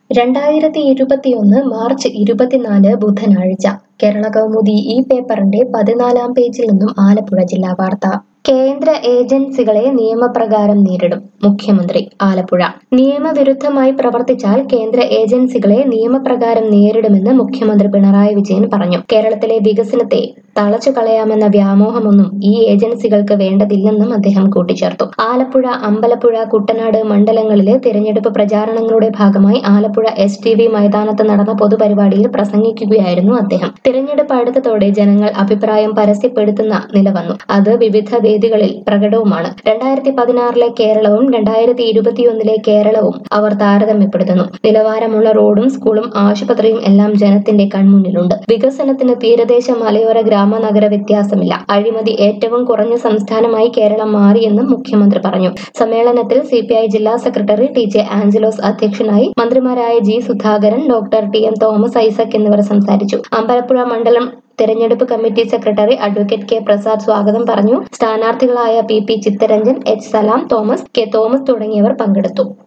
രണ്ടായിരത്തി ഇരുപത്തിയൊന്ന് മാർച്ച് ഇരുപത്തിനാല് ബുധനാഴ്ച കേരള കൗമുദി ഈ പേപ്പറിന്റെ പതിനാലാം പേജിൽ നിന്നും ആലപ്പുഴ ജില്ലാ വാർത്ത കേന്ദ്ര ഏജൻസികളെ നിയമപ്രകാരം നേരിടും മുഖ്യമന്ത്രി ആലപ്പുഴ നിയമവിരുദ്ധമായി പ്രവർത്തിച്ചാൽ കേന്ദ്ര ഏജൻസികളെ നിയമപ്രകാരം നേരിടുമെന്ന് മുഖ്യമന്ത്രി പിണറായി വിജയൻ പറഞ്ഞു കേരളത്തിലെ വികസനത്തെ തളച്ചു കളയാമെന്ന വ്യാമോഹമൊന്നും ഈ ഏജൻസികൾക്ക് വേണ്ടതില്ലെന്നും അദ്ദേഹം കൂട്ടിച്ചേർത്തു ആലപ്പുഴ അമ്പലപ്പുഴ കുട്ടനാട് മണ്ഡലങ്ങളിലെ തിരഞ്ഞെടുപ്പ് പ്രചാരണങ്ങളുടെ ഭാഗമായി ആലപ്പുഴ എസ് ടി വി മൈതാനത്ത് നടന്ന പൊതുപരിപാടിയിൽ പ്രസംഗിക്കുകയായിരുന്നു അദ്ദേഹം തിരഞ്ഞെടുപ്പ് അടുത്തതോടെ ജനങ്ങൾ അഭിപ്രായം പരസ്യപ്പെടുത്തുന്ന നില വന്നു അത് വിവിധ വേദികളിൽ പ്രകടവുമാണ് രണ്ടായിരത്തി പതിനാറിലെ കേരളവും രണ്ടായിരത്തി ഇരുപത്തിയൊന്നിലെ കേരളവും അവർ താരതമ്യപ്പെടുത്തുന്നു നിലവാരമുള്ള റോഡും സ്കൂളും ആശുപത്രിയും എല്ലാം ജനത്തിന്റെ കൺമുന്നിലുണ്ട് വികസനത്തിന് തീരദേശ മലയോര ഗ്രാമ നഗര വ്യത്യാസമില്ല അഴിമതി ഏറ്റവും കുറഞ്ഞ സംസ്ഥാനമായി കേരളം മാറിയെന്നും മുഖ്യമന്ത്രി പറഞ്ഞു സമ്മേളനത്തിൽ സി പി ഐ ജില്ലാ സെക്രട്ടറി ടി ജെ ആഞ്ചലോസ് അധ്യക്ഷനായി മന്ത്രിമാരായ G Sudhakaran doctor T M Thomas Isaac എന്നിവർ സംസാരിച്ചു അമ്പലപ്പുഴ മണ്ഡലം തെരഞ്ഞെടുപ്പ് committee secretary advocate K Prasad സ്വാഗതം പറഞ്ഞു സ്ഥാനാർത്ഥികളായ P P Chitharanjan H Salam Thomas K Thomas തുടങ്ങിയവർ പങ്കെടുത്തു